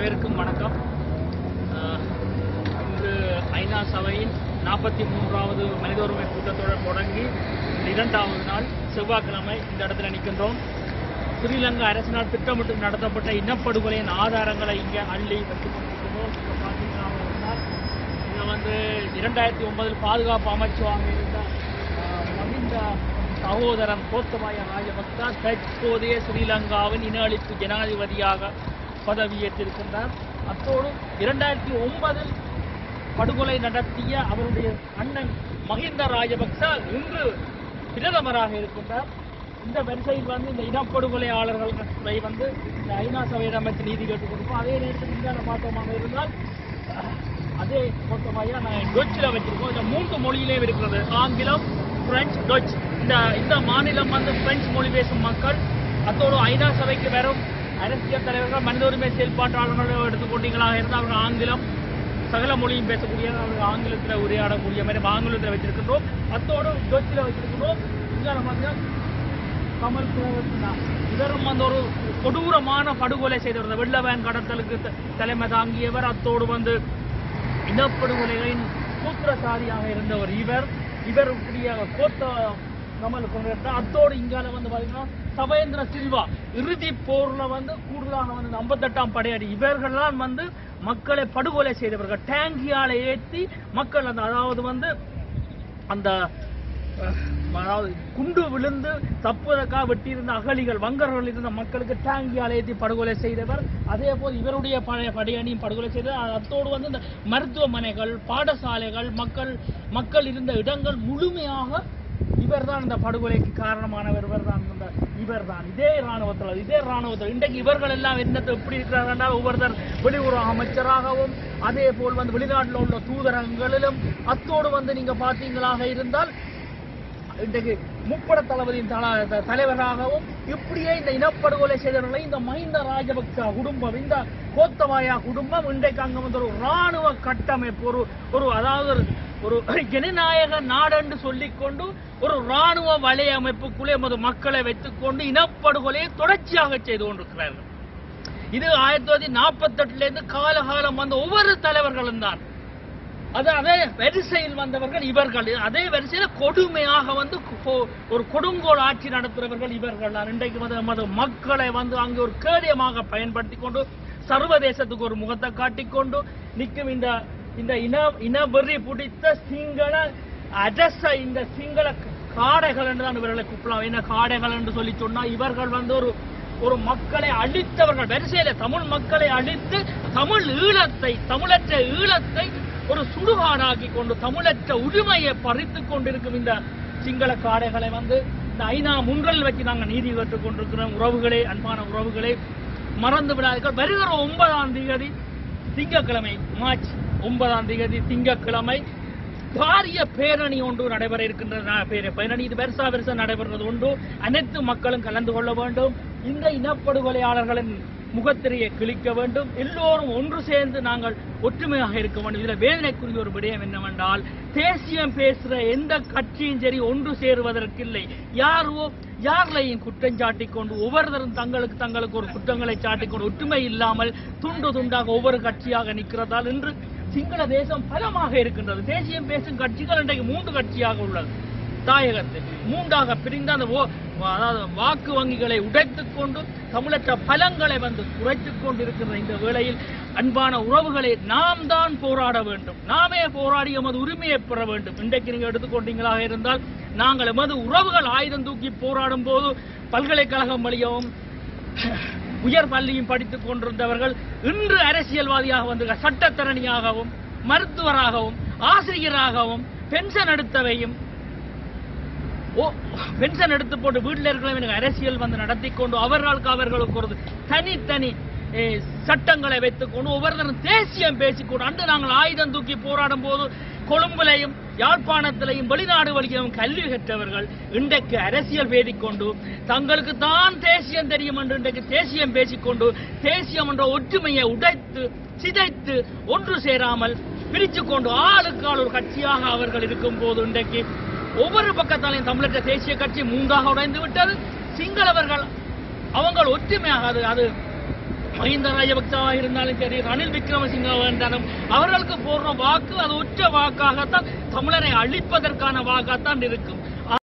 அனைவருக்கும் வணக்கம் அஹ், இன்று ஐநா சபையின் நாற்பத்தி மூன்றாவது மனித உரிமை கூட்டத்தொடர் தொடங்கி இந்த இரண்டாவது நாள் செவ்வாய்க்கிழமை இந்த இடத்துல நிற்கின்றோம் ஸ்ரீலங்கா அரசினால் திட்டமிட்டு நடத்தப்பட்ட இனப்படுகொலையின் ஆதாரங்களை இங்கே அள்ளி வைத்துக் கொண்டிருக்கிறோம் இப்ப பார்த்தீங்கன்னா இருந்தால் இதில் வந்து இரண்டாயிரத்தி ஒன்பதில் பாதுகாப்பு அமைச்சராக இருந்த அஹ், மஹிந்த சகோதரன் கோத்தபாய ராஜபக்சா தற்போதைய ஸ்ரீலங்காவின் இன அழிப்பு ஜனாதிபதியாக பதவியேற்றிருக்கின்றார் அத்தோடு இரண்டாயிரத்தி ஒன்பதில் படுகொலை நடத்திய அவருடைய அண்ணன் மஹிந்த ராஜபக்ச இன்று பிரதமராக இருக்கின்றார் இந்த வரிசையில் வந்து இந்த இனப்படுகொலையாளர்களை வந்து இந்த ஐநா சபையிடம் வச்சு நீதி கேட்டுக் கொடுப்போம் அதே நேரத்தில் இந்தியாவில் பார்த்தோமாக இருந்தால் அஹ், அதே மொத்தமாக நான் டொச்சில் வச்சிருக்கோம் இந்த மூன்று மொழியிலேயும் இருக்கிறது ஆங்கிலம் பிரெஞ்சு டொச் இந்த இந்த மாநிலம் வந்து பிரெஞ்சு மொழி பேசும் மக்கள் அத்தோடு ஐநா சபைக்கு வரும் அரசியல் தலைவர்கள் மனித உரிமை செயல்பாட்டாளர்களை எடுத்துக்கொண்டீங்களாக இருந்தால் அவர்கள் ஆங்கிலம் சகல மொழியும் பேசக்கூடிய அவர்கள் ஆங்கிலத்தில் உரையாடக்கூடிய மாதிரி ஆங்கிலத்தில் வச்சிருக்கின்றோம் அத்தோடு டொச்சில் வச்சிருக்கிறோம் இங்கே பார்த்தீங்கன்னா கமல் குரவர்த்தனா. இவரும் வந்து ஒரு கொடூரமான படுகொலை செய்தவர் வெள்ளவேன் கடத்தலுக்கு த- தலைமை தாங்கியவர் அத்தோடு வந்து இனப்படுகொலைகளின் சூத்திரசாரியாக இருந்தவர் இவர் இவருடைய கோத்த கமல் குரவர்த்தனா. அத்தோடு இங்கால வந்து பாத்தீங்கன்னா சபேந்திர சில்வா இறுதி போர்ல வந்து கூடுதலாக வந்து ஐம்பத்தெட்டாம் படையடி இவர்கள்லாம் வந்து மக்களை படுகொலை செய்தவர்கள் டேங்கியால ஏத்தி மக்கள் அந்த அதாவது வந்து அந்த அஹ், அதாவது குண்டு விழுந்து தப்புவதற்காக வெட்டியிருந்த அகலிகள் வங்கர்கள் இருந்த மக்களுக்கு டேங்கியால் ஏற்றி படுகொலை செய்தவர் அதே போல் இவருடைய பழைய படையணியும் படுகொலை செய்தவர் அத்தோடு வந்து இந்த மருத்துவமனைகள் பாடசாலைகள் மக்கள் மக்கள் இருந்த இடங்கள் முழுமையாக இவர்தான் இந்த படுகொலைக்கு காரணமானவர் இவர்தான் இந்த இவர்தான் இதே ராணுவத்தில் இதே ராணுவத்தில் இன்றைக்கு இவர்கள் எல்லாம் என்னத்தை எப்படி இருக்கிறார்கள் என்றால் ஒவ்வொருத்தர் வெளியுறவு அமைச்சராகவும் அதே போல் வந்து வெளிநாட்டில் உள்ள தூதரகங்களிலும் அத்தோடு வந்து நீங்க பார்த்தீங்களாக இருந்தால் இன்றைக்கு முப்பட தளபதியின் தல- த- தலைவராகவும் இப்படியே இந்த இனப்படுகொலை செய்தவர்களை இந்த மஹிந்த ராஜபக்ச குடும்பம் இந்த கோத்தபாயா குடும்பம் இன்றைக்கு அங்க வந்து ஒரு ராணுவ கட்டமைப்பு ஒரு ஒரு அதாவது ஒரு- ஒரு ஜனநாயக நாடென்று சொல்லிக்கொண்டு ஒரு ராணுவ வலையமைப்புக்குள்ளே எமது மக்களை வைத்துக்கொண்டு இனப்படுகொலையை தொடர்ச்சியாக செய்து கொண்டிருக்கிறார்கள் இது ஆயிரத்தி தொள்ளாயிரத்தி நாற்பத்தெட்டுல இருந்து காலகாலம் வந்த ஒவ்வொரு தலைவர்களும் தான் அது அதே வரிசையில் வந்தவர்கள் இவர்கள் அதே வரிசையில கொடுமையாக வந்து கொ- ஒரு கொடுங்கோல் ஆட்சி நடத்துறவர்கள் இவர்கள் தான் இன்றைக்கு வந்து நமது மக்களை வந்து அங்கே ஒரு கேடயமாக பயன்படுத்தி கொண்டு சர்வதேசத்துக்கு ஒரு முகத்தை காட்டிக்கொண்டு நிற்கும் இந்த இந்த இன இனவெறி பிடித்த சிங்கள அரச இந்த சிங்கள காடைகள் என்று தான் இவர்களை கூப்பிடலாம் என்ன காடைகள் என்று சொல்லி சொன்னா இவர்கள் வந்து ஒரு ஒரு மக்களை அழித்தவர்கள் வரிசையில தமிழ் மக்களை அழித்து தமிழ் ஈழத்தை தமிழற்ற ஈழத்தை ஒரு சுடுகாடாக்கி கொண்டு தமிழற்ற உரிமையை பறித்து கொண்டிருக்கும் இந்த சிங்கள காடைகளை வந்து இந்த ஐநா முன்றல் வச்சு நாங்கள் நீதி பெற்றுக் கொண்டிருக்கிறோம் உறவுகளே அன்பான உறவுகளே மறந்து விடாதீர்கள் வருகிற ஒன்பதாம் தேதி திங்கட்கிழமை மார்ச் ஒன்பதாம் தேதி திங்கட்கிழமை பாரிய பேரணி ஒன்று நடைபெற இருக்கின்ற ந- பேர- பேரணி இது பெருசா பெருசா நடைபெறுவது உண்டு அனைத்து மக்களும் கலந்து கொள்ள வேண்டும் இந்த இனப்படுகொலையாளர்களின் முகத்திரையை கிழிக்க வேண்டும் எல்லோரும் ஒன்று சேர்ந்து நாங்கள் ஒற்றுமையாக இருக்க வேண்டும் இதுல வேதனைக்குரிய ஒரு விடயம் என்னவென்றால் தேசியம் பேசுற எந்த கட்சியும் சரி ஒன்று சேருவதற்கில்லை யாரோ யார்களையும் குற்றம் சாட்டிக் கொண்டு ஒவ்வொருத்தரும் தங்களுக்கு தங்களுக்கு ஒரு குற்றங்களை சாட்டிக் கொண்டு ஒற்றுமை இல்லாமல் துண்டு துண்டாக ஒவ்வொரு கட்சியாக நிற்கிறதால் இன்று சிங்கள தேசம் பலமாக இருக்கின்றது தேசியம் பேசும் கட்சிகள் இன்றைக்கு மூன்று கட்சியாக உள்ளது தாயகத்தில் மூன்றாக பிரிந்த அந்த ஓ- அதாவது வாக்கு வங்கிகளை உடைத்துக் கொண்டு தமிழற்ற பலங்களை வந்து குறைத்துக் கொண்டிருக்கிற இந்த வேளையில் அன்பான உறவுகளை நாம் தான் போராட வேண்டும் நாமே போராடி எமது உரிமையை பெற வேண்டும் இன்றைக்கு நீங்க எடுத்துக்கொண்டீங்களாக இருந்தால் நாங்கள் எமது உறவுகள் ஆயுதம் தூக்கி போராடும் போது பல்கலைக்கழகம் வழியாகவும் உயர் பள்ளியும் படித்துக் கொண்டிருந்தவர்கள் இன்று அரசியல்வாதியாக வந்து சட்டத்தரணியாகவும் மருத்துவராகவும் ஆசிரியராகவும் பென்ஷன் எடுத்தவையும் ஓ பென்ஷன் எடுத்து போட்டு வீட்டில் இருக்கிறவங்க எனக்கு அரசியல் வந்து நடத்தி கொண்டு அவர்களுக்கு அவர்களுக்கு ஒரு தனித்தனி eh, சட்டங்களை வைத்துக்கொண்டு ஒவ்வொருத்தரும் தேசியம் பேசிக்கொண்டு அன்று நாங்கள் ஆயுதம் தூக்கி போராடும் போது கொழும்புலையும் யாழ்ப்பாணத்திலையும் வெளிநாடு வழியும் கல்வி கற்றவர்கள் இன்றைக்கு அரசியல் பேசிக்கொண்டு தங்களுக்கு தான் தேசியம் தெரியும் என்று இன்றைக்கு தேசியம் பேசிக்கொண்டு தேசியம் என்ற ஒற்றுமையை உடைத்து சிதைத்து ஒன்று சேராமல் பிரித்து கொண்டு ஆளுக்கு ஆள் ஒரு கட்சியாக அவர்கள் இருக்கும் போது இன்றைக்கு ஒவ்வொரு பக்கத்தாலையும் தமிழக தேசிய கட்சி மூன்றாக உடைந்து விட்டது சிங்களவர்கள் அவங்க ஒற்றுமையாக அது அது மஹிந்த ராஜபக்சவாக இருந்தாலும் சரி ரணில் விக்ரமசிங்கவாக இருந்தாலும் அவர்களுக்கு போடுற வாக்கு அது உச்ச வாக்காகத்தான் தமிழரை அழிப்பதற்கான வாக்காகத்தான் இருக்கும்